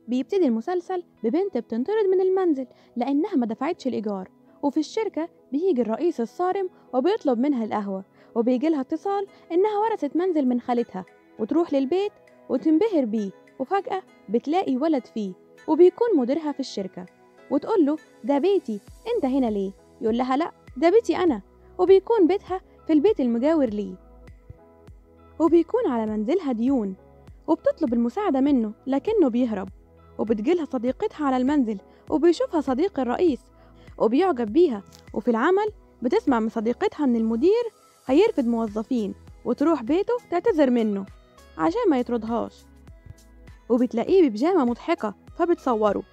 بيبتدي المسلسل ببنت بتنطرد من المنزل لأنها ما دفعتش الإيجار وفي الشركة بيجي الرئيس الصارم وبيطلب منها القهوة وبيجي لها اتصال إنها ورثت منزل من خالتها وتروح للبيت وتنبهر بيه وفجأة بتلاقي ولد فيه وبيكون مديرها في الشركة وتقول له ده بيتي انت هنا ليه يقول لها لا ده بيتي انا وبيكون بيتها في البيت المجاور ليه وبيكون على منزلها ديون وبتطلب المساعدة منه لكنه بيهرب وبتجيلها صديقتها على المنزل وبيشوفها صديق الرئيس وبيعجب بيها وفي العمل بتسمع من صديقتها إن المدير هيرفد موظفين وتروح بيته تعتذر منه عشان ما يطردهاش وبتلاقيه ببيجامة مضحكة فبتصوره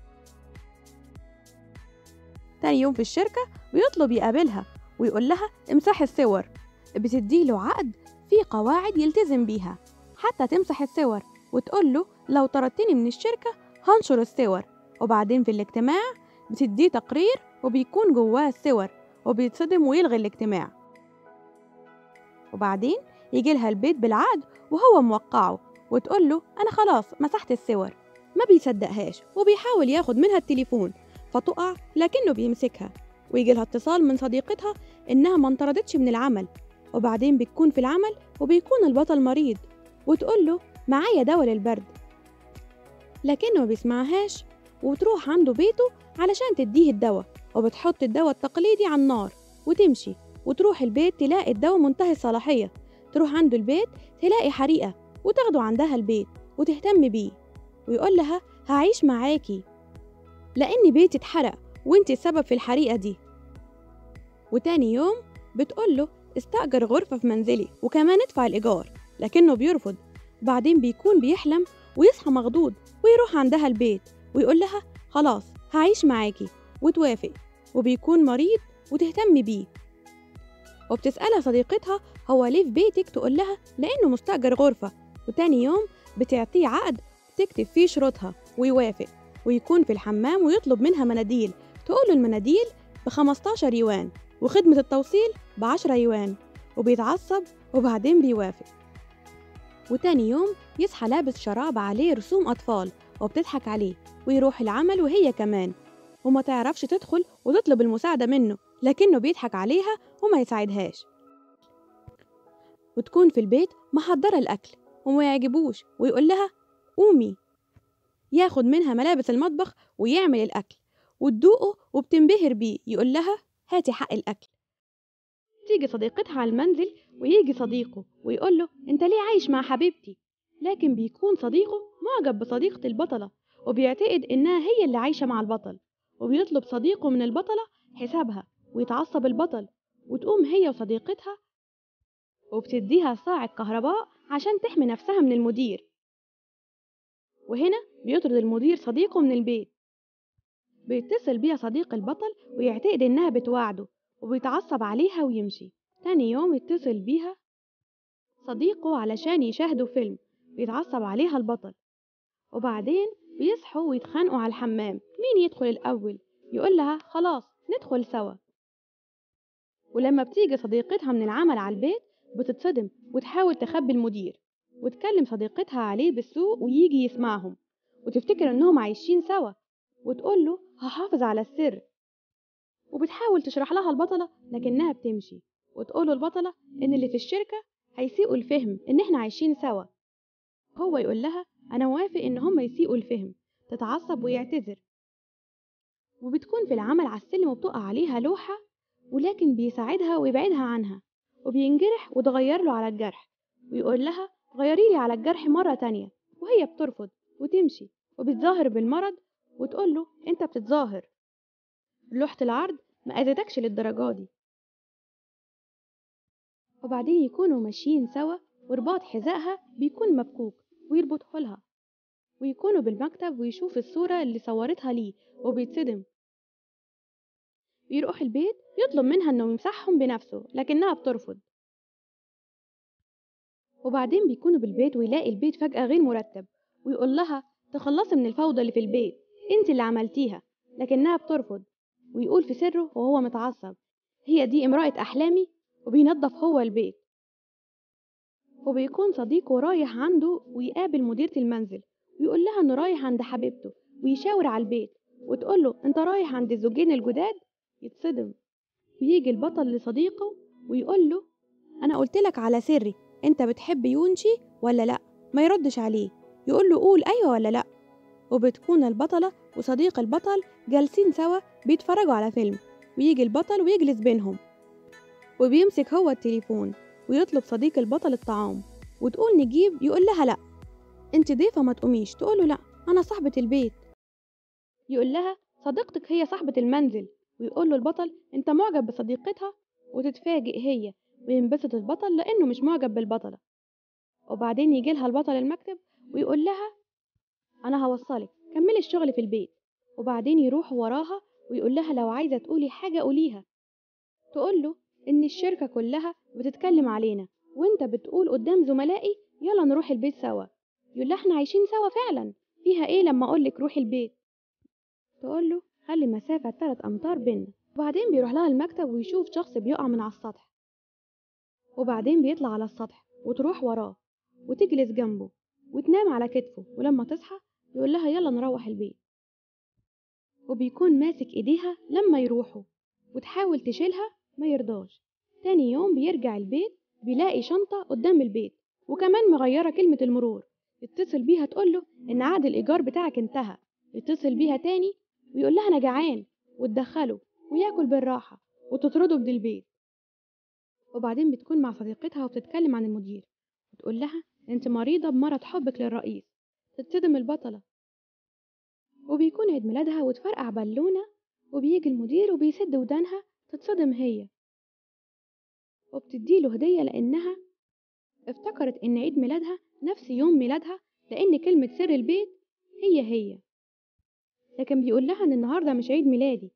تاني يوم في الشركة بيطلب يقابلها ويقول لها امسحي الصور بتديله عقد فيه قواعد يلتزم بيها حتى تمسح الصور وتقول له لو طردتني من الشركة هنشر الصور وبعدين في الاجتماع بتديه تقرير وبيكون جواه الصور وبيتصدم ويلغي الاجتماع وبعدين يجي لها البيت بالعقد وهو موقعه وتقول له أنا خلاص مسحت الصور ما بيصدقهاش وبيحاول ياخد منها التليفون فتقع لكنه بيمسكها ويجي لها اتصال من صديقتها إنها ما انطردتش من العمل وبعدين بتكون في العمل وبيكون البطل مريض وتقول له معايا دواء للبرد لكنه ما بيسمعهاش وتروح عنده بيته علشان تديه الدواء وبتحط الدواء التقليدي على النار وتمشي وتروح البيت تلاقي الدواء منتهي الصلاحية تروح عنده البيت تلاقي حريقة وتاخده عندها البيت وتهتم بيه ويقول لها هعيش معاكي لأن بيتي اتحرق وانت السبب في الحريقة دي وتاني يوم بتقول له استأجر غرفة في منزلي وكمان ادفع الإيجار لكنه بيرفض بعدين بيكون بيحلم ويصحى مخضوض ويروح عندها البيت ويقول لها خلاص هعيش معاكي وتوافق وبيكون مريض وتهتم بيه وبتسألها صديقتها هو ليه في بيتك تقول لها لأنه مستأجر غرفة وتاني يوم بتعطيه عقد تكتب فيه شروطها ويوافق ويكون في الحمام ويطلب منها مناديل تقول له المناديل ب 15 يوان وخدمة التوصيل ب 10 يوان وبيتعصب وبعدين بيوافق وتاني يوم يصحى لابس شراب عليه رسوم أطفال وبتضحك عليه ويروح العمل وهي كمان وما تعرفش تدخل وتطلب المساعدة منه لكنه بيضحك عليها وما يساعدهاش وتكون في البيت محضرة الأكل وما يعجبوش ويقول لها قومي ياخد منها ملابس المطبخ ويعمل الأكل وتدوقه وبتنبهر بيه يقول لها هاتي حق الأكل تيجي صديقتها على المنزل ويجي صديقه ويقول له انت ليه عايش مع حبيبتي لكن بيكون صديقه معجب بصديقة البطلة وبيعتقد إنها هي اللي عايشة مع البطل وبيطلب صديقه من البطلة حسابها ويتعصب البطل وتقوم هي وصديقتها وبتديها ساعة كهرباء عشان تحمي نفسها من المدير وهنا بيطرد المدير صديقه من البيت بيتصل بيها صديق البطل ويعتقد إنها بتواعده وبيتعصب عليها ويمشي تاني يوم يتصل بيها صديقه علشان يشاهدوا فيلم بيتعصب عليها البطل وبعدين بيصحوا ويتخانقوا على الحمام مين يدخل الأول يقول لها خلاص ندخل سوا ولما بتيجي صديقتها من العمل على البيت بتتصدم وتحاول تخبي المدير وتكلم صديقتها عليه بالسوء ويجي يسمعهم وتفتكر انهم عايشين سوا وتقول له هحافظ على السر وبتحاول تشرح لها البطلة لكنها بتمشي وتقول له البطلة إن اللي في الشركة هيسيئوا الفهم إن إحنا عايشين سوا هو يقول لها أنا موافق إن هم يسيئوا الفهم تتعصب ويعتذر وبتكون في العمل على السلم وبتقع عليها لوحة ولكن بيساعدها ويبعدها عنها وبينجرح وتغير له على الجرح ويقول لها غيري لي على الجرح مرة تانية وهي بترفض وتمشي وبتظاهر بالمرض وتقول له انت بتتظاهر لوحة العرض ما أذتكش للدرجة دي وبعدين يكونوا ماشيين سوا ورباط حذائها بيكون مفكوك ويربطه لها ويكونوا بالمكتب ويشوف الصورة اللي صورتها ليه وبيتصدم بيروح البيت يطلب منها انه يمسحهم بنفسه لكنها بترفض وبعدين بيكونوا بالبيت ويلاقي البيت فجأة غير مرتب ويقول لها تخلصي من الفوضى اللي في البيت انت اللي عملتيها لكنها بترفض ويقول في سره وهو متعصب هي دي امرأة أحلامي وبينظف هو البيت وبيكون صديقه رايح عنده ويقابل مديرة المنزل ويقول لها إنه رايح عند حبيبته ويشاور على البيت وتقول له أنت رايح عند الزوجين الجداد يتصدم ويجي البطل لصديقه ويقول له أنا قلت لك على سري أنت بتحب يونشي ولا لأ ما يردش عليه يقول له قول أيوة ولا لأ وبتكون البطلة وصديق البطل جالسين سوا بيتفرجوا على فيلم ويجي البطل ويجلس بينهم وبيمسك هو التليفون ويطلب صديق البطل الطعام وتقول نجيب يقول لها لأ انت ضيفة ما تقوميش تقول له لأ أنا صاحبة البيت يقول لها صديقتك هي صاحبة المنزل ويقول له البطل انت معجب بصديقتها وتتفاجئ هي وينبسط البطل لأنه مش معجب بالبطلة وبعدين يجي لها البطل المكتب ويقول لها أنا هوصلك كملي الشغل في البيت وبعدين يروح وراها ويقول لها لو عايزة تقولي حاجة قوليها تقول له إن الشركة كلها بتتكلم علينا وإنت بتقول قدام زملائي يلا نروح البيت سوا يقول لها إحنا عايشين سوا فعلا فيها إيه لما أقولك روحي البيت تقول له خلي مسافة تلات أمتار بينا وبعدين بيروح لها المكتب ويشوف شخص بيقع من على السطح وبعدين بيطلع على السطح وتروح وراه وتجلس جنبه وتنام على كتفه ولما تصحى يقول لها يلا نروح البيت وبيكون ماسك ايديها لما يروحوا وتحاول تشيلها ما يرضاش تاني يوم بيرجع البيت بيلاقي شنطة قدام البيت وكمان مغيرة كلمة المرور يتصل بيها تقوله إن عقد الإيجار بتاعك انتهى يتصل بيها تاني ويقول لها أنا جعان وتدخله وياكل بالراحة وتطرده من البيت وبعدين بتكون مع صديقتها وبتتكلم عن المدير وتقول لها انت مريضة بمرض حبك للرئيس تتصدم البطلة وبيكون عيد ميلادها وتفرقع بالونة وبيجي المدير وبيسد ودانها تتصدم هي وبتديله هدية لأنها افتكرت إن عيد ميلادها نفس يوم ميلادها لأن كلمة سر البيت هي هي لكن بيقول لها إن النهاردة مش عيد ميلادي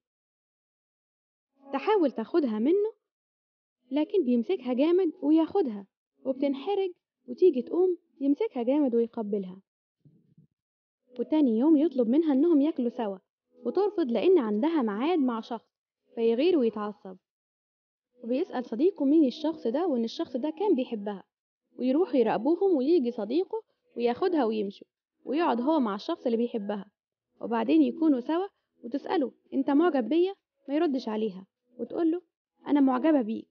تحاول تاخدها منه لكن بيمسكها جامد وياخدها وبتنحرج وتيجي تقوم يمسكها جامد ويقبلها وتاني يوم يطلب منها إنهم ياكلوا سوا وترفض لأن عندها ميعاد مع شخص فيغير ويتعصب وبيسأل صديقه مين الشخص ده وإن الشخص ده كان بيحبها ويروحوا يراقبوهم ويجي صديقه وياخدها ويمشوا ويقعد هو مع الشخص اللي بيحبها وبعدين يكونوا سوا وتسأله انت معجب بيا ما يردش عليها وتقوله انا معجبة بيك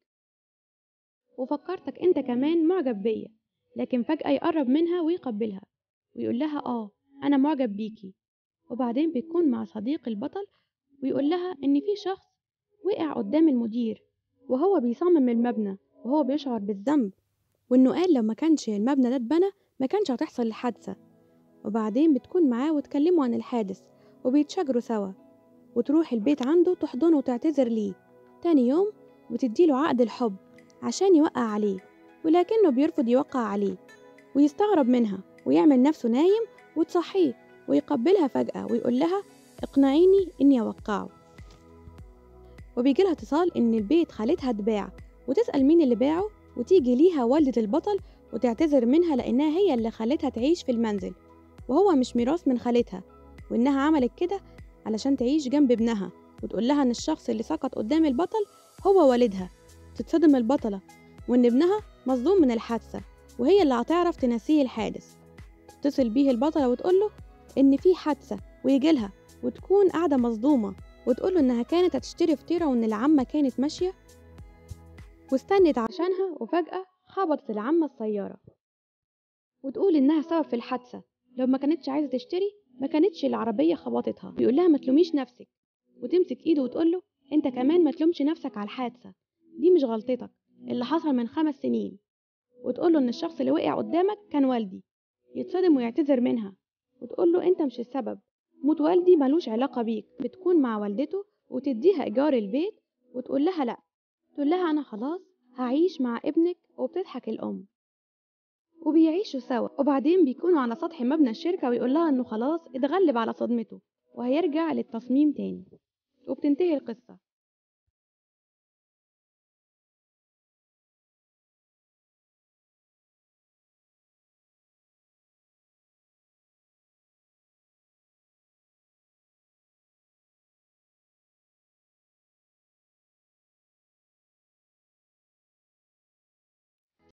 وفكرتك انت كمان معجب بيا لكن فجأة يقرب منها ويقبلها ويقول لها اه انا معجب بيكي وبعدين بيكون مع صديق البطل ويقول لها ان في شخص وقع قدام المدير وهو بيصمم المبنى وهو بيشعر بالذنب وانه قال لو ما كانش المبنى ده اتبنى ما كانش هتحصل الحادثة وبعدين بتكون معاه وتكلموا عن الحادث وبيتشاجروا سوا وتروح البيت عنده تحضنه وتعتذر ليه تاني يوم بتديله عقد الحب عشان يوقع عليه ولكنه بيرفض يوقع عليه ويستغرب منها ويعمل نفسه نايم وتصحيه ويقبلها فجأة ويقول لها اقنعيني إني أوقعه وبيجي لها اتصال إن البيت خالتها اتباع وتسأل مين اللي باعه وتيجي ليها والدة البطل وتعتذر منها لأنها هي اللي خلتها تعيش في المنزل وهو مش ميراث من خالتها وإنها عملت كده علشان تعيش جنب ابنها وتقول لها إن الشخص اللي سقط قدام البطل هو والدها تتصدم البطلة وإن ابنها مصدوم من الحادثة وهي اللي هتعرف تنسيه الحادث تتصل بيه البطلة وتقوله إن في حادثة ويجيلها وتكون قاعدة مصدومة وتقوله إنها كانت هتشتري فطيرة وإن العمة كانت ماشية واستنت عشانها وفجأة خبطت العمة السيارة وتقول إنها سبب في الحادثة لو ما كانتش عايزة تشتري ما كانتش العربية خبطتها بيقول لها ما تلوميش نفسك وتمسك ايده وتقوله انت كمان ما تلومش نفسك على الحادثة دي مش غلطتك اللي حصل من خمس سنين وتقوله ان الشخص اللي وقع قدامك كان والدي يتصدم ويعتذر منها وتقوله انت مش السبب موت والدي ملوش علاقة بيك بتكون مع والدته وتديها ايجار البيت وتقول لها لا تقول لها انا خلاص هعيش مع ابنك وبتضحك الام وبيعيشوا سوا وبعدين بيكونوا على سطح مبنى الشركة ويقول لها إنه خلاص اتغلب على صدمته وهيرجع للتصميم تاني وبتنتهي القصة